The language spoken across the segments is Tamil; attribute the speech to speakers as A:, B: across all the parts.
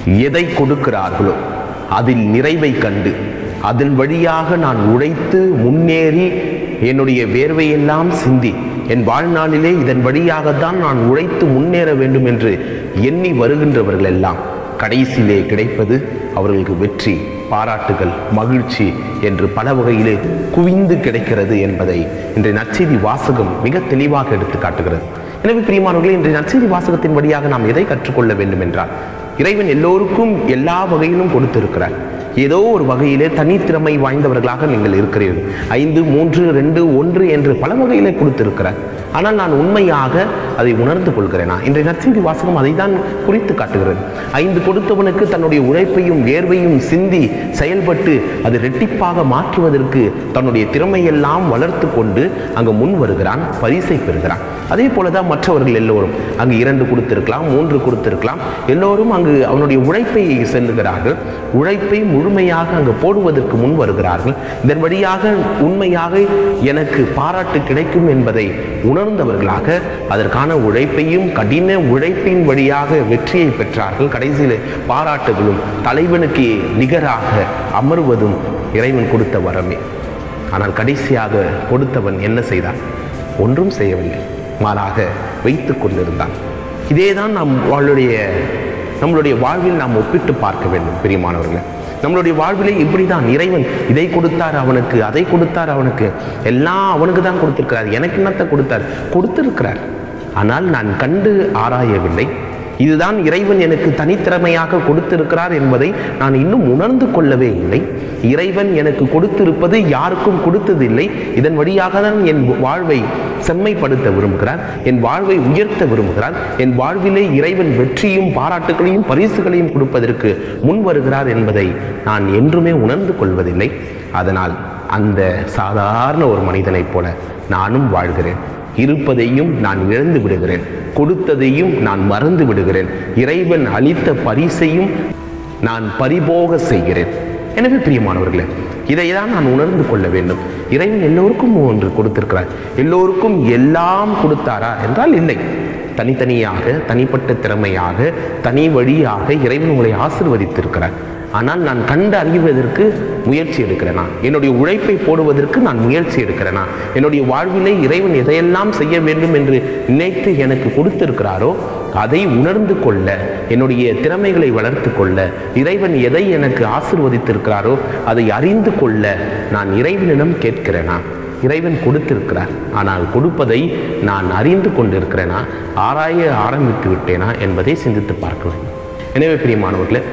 A: எதை கொடுக்கிறார்களோ அதில் நிறைவை கண்டு அதன் வழியாக நான் உழைத்து முன்னேறி என்னுடைய வேர்வையெல்லாம் சிந்தி என் வாழ்நாளிலே இதன் வழியாகத்தான் நான் உழைத்து முன்னேற வேண்டும் என்று எண்ணி வருகின்றவர்கள் எல்லாம் கடைசியிலே கிடைப்பது அவர்களுக்கு வெற்றி பாராட்டுகள் மகிழ்ச்சி என்று பல வகையிலே குவிந்து கிடைக்கிறது என்பதை இன்றைய நற்செய்தி வாசகம் மிக தெளிவாக எடுத்து காட்டுகிறது எனவே பிரியமானவர்களே இன்றைய நற்செய்தி வாசகத்தின் வழியாக நாம் எதை கற்றுக்கொள்ள வேண்டும் என்றால் இறைவன் எல்லோருக்கும் எல்லா வகையிலும் கொடுத்திருக்கிறார் ஏதோ ஒரு வகையிலே தனித்திறமை வாய்ந்தவர்களாக நீங்கள் இருக்கிறீர்கள் ஐந்து மூன்று ரெண்டு ஒன்று என்று பல வகையிலே கொடுத்திருக்கிறார் ஆனால் நான் உண்மையாக அதை உணர்ந்து கொள்கிறேனா இன்றைய நற்செய்தி வாசகம் அதை தான் குறித்து காட்டுகிறது ஐந்து கொடுத்தவனுக்கு தன்னுடைய உழைப்பையும் வேர்வையும் சிந்தி செயல்பட்டு அது ரெட்டிப்பாக மாற்றுவதற்கு தன்னுடைய திறமையெல்லாம் வளர்த்து கொண்டு அங்கு முன் வருகிறான் பரிசை பெறுகிறான் அதே போலதான் மற்றவர்கள் எல்லோரும் அங்கு இரண்டு கொடுத்திருக்கலாம் மூன்று கொடுத்திருக்கலாம் எல்லோரும் அங்கு அவனுடைய உழைப்பை செல்லுகிறார்கள் உழைப்பை முழுமையாக அங்கு போடுவதற்கு முன் வருகிறார்கள் இதன் வழியாக உண்மையாக எனக்கு பாராட்டு கிடைக்கும் என்பதை உணர்ந்தவர்களாக அதற்கான உழைப்பையும் கடின உழைப்பின் வழியாக வெற்றியை பெற்றார்கள் கடைசியில் பாராட்டுகளும் தலைவனுக்கு நிகராக அமர்வதும் இறைவன் கொடுத்த வரமே ஆனால் கடைசியாக கொடுத்தவன் என்ன செய்தான் ஒன்றும் செய்யவில்லை மாறாக வைத்து கொண்டிருந்தான் இதேதான் நம் வாழ்வுடைய நம்மளுடைய வாழ்வில் நாம் ஒப்பிட்டு பார்க்க வேண்டும் பிரியமானவர்களே நம்மளுடைய வாழ்விலே இப்படி தான் இறைவன் இதை கொடுத்தார் அவனுக்கு அதை கொடுத்தார் அவனுக்கு எல்லாம் அவனுக்கு தான் கொடுத்திருக்கிறார் எனக்கு என்னத்தை கொடுத்தார் கொடுத்திருக்கிறார் ஆனால் நான் கண்டு ஆராயவில்லை இதுதான் இறைவன் எனக்கு தனித்திறமையாக கொடுத்திருக்கிறார் என்பதை நான் இன்னும் உணர்ந்து கொள்ளவே இல்லை இறைவன் எனக்கு கொடுத்திருப்பது யாருக்கும் கொடுத்ததில்லை இதன் வழியாக தான் என் வாழ்வை செம்மைப்படுத்த விரும்புகிறார் என் வாழ்வை உயர்த்த விரும்புகிறார் என் வாழ்விலே இறைவன் வெற்றியும் பாராட்டுகளையும் பரிசுகளையும் கொடுப்பதற்கு முன் வருகிறார் என்பதை நான் என்றுமே உணர்ந்து கொள்வதில்லை அதனால் அந்த சாதாரண ஒரு மனிதனைப் போல நானும் வாழ்கிறேன் இருப்பதையும் நான் இழந்து விடுகிறேன் கொடுத்ததையும் நான் மறந்து விடுகிறேன் இறைவன் அளித்த பரிசையும் நான் பரிபோக செய்கிறேன் எனவே பிரியமானவர்களே இதை தான் நான் உணர்ந்து கொள்ள வேண்டும் இறைவன் எல்லோருக்கும் ஒன்று கொடுத்திருக்கிறார் எல்லோருக்கும் எல்லாம் கொடுத்தாரா என்றால் இல்லை தனித்தனியாக தனிப்பட்ட திறமையாக தனி வழியாக இறைவன் உங்களை ஆசிர்வதித்திருக்கிறார் ஆனால் நான் கண்டு அறிவதற்கு முயற்சி எடுக்கிறேனா என்னுடைய உழைப்பை போடுவதற்கு நான் முயற்சி எடுக்கிறேனா என்னுடைய வாழ்விலே இறைவன் எதையெல்லாம் செய்ய வேண்டும் என்று நினைத்து எனக்கு கொடுத்திருக்கிறாரோ அதை உணர்ந்து கொள்ள என்னுடைய திறமைகளை வளர்த்து கொள்ள இறைவன் எதை எனக்கு ஆசிர்வதித்திருக்கிறாரோ அதை அறிந்து கொள்ள நான் இறைவனிடம் கேட்கிறேனா இறைவன் கொடுத்திருக்கிறார் ஆனால் கொடுப்பதை நான் அறிந்து கொண்டிருக்கிறேனா ஆராய ஆரம்பித்து விட்டேனா என்பதை சிந்தித்து பார்க்க வேண்டும் எனவே பிரியமானவர்களே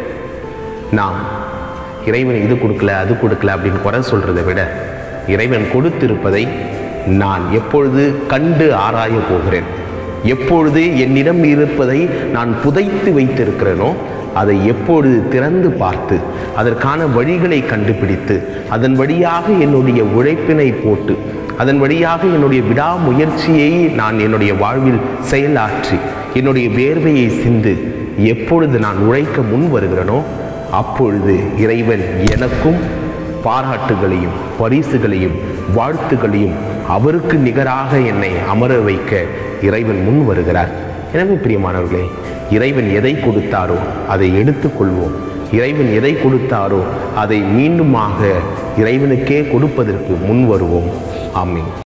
A: நாம் இறைவன் இது கொடுக்கல அது கொடுக்கல அப்படின்னு குறை சொல்றதை விட இறைவன் கொடுத்திருப்பதை நான் எப்பொழுது கண்டு ஆராய போகிறேன் எப்பொழுது என்னிடம் இருப்பதை நான் புதைத்து வைத்திருக்கிறேனோ அதை எப்பொழுது திறந்து பார்த்து அதற்கான வழிகளை கண்டுபிடித்து அதன் வழியாக என்னுடைய உழைப்பினை போட்டு அதன் வழியாக என்னுடைய விடாமுயற்சியை நான் என்னுடைய வாழ்வில் செயலாற்றி என்னுடைய வேர்வையை சிந்து எப்பொழுது நான் உழைக்க முன் வருகிறேனோ அப்பொழுது இறைவன் எனக்கும் பாராட்டுகளையும் பரிசுகளையும் வாழ்த்துகளையும் அவருக்கு நிகராக என்னை அமர வைக்க இறைவன் முன் வருகிறார் எனவே பிரியமானவர்களே இறைவன் எதை கொடுத்தாரோ அதை எடுத்துக்கொள்வோம் இறைவன் எதை கொடுத்தாரோ அதை மீண்டுமாக இறைவனுக்கே கொடுப்பதற்கு முன் வருவோம் ஆமீன்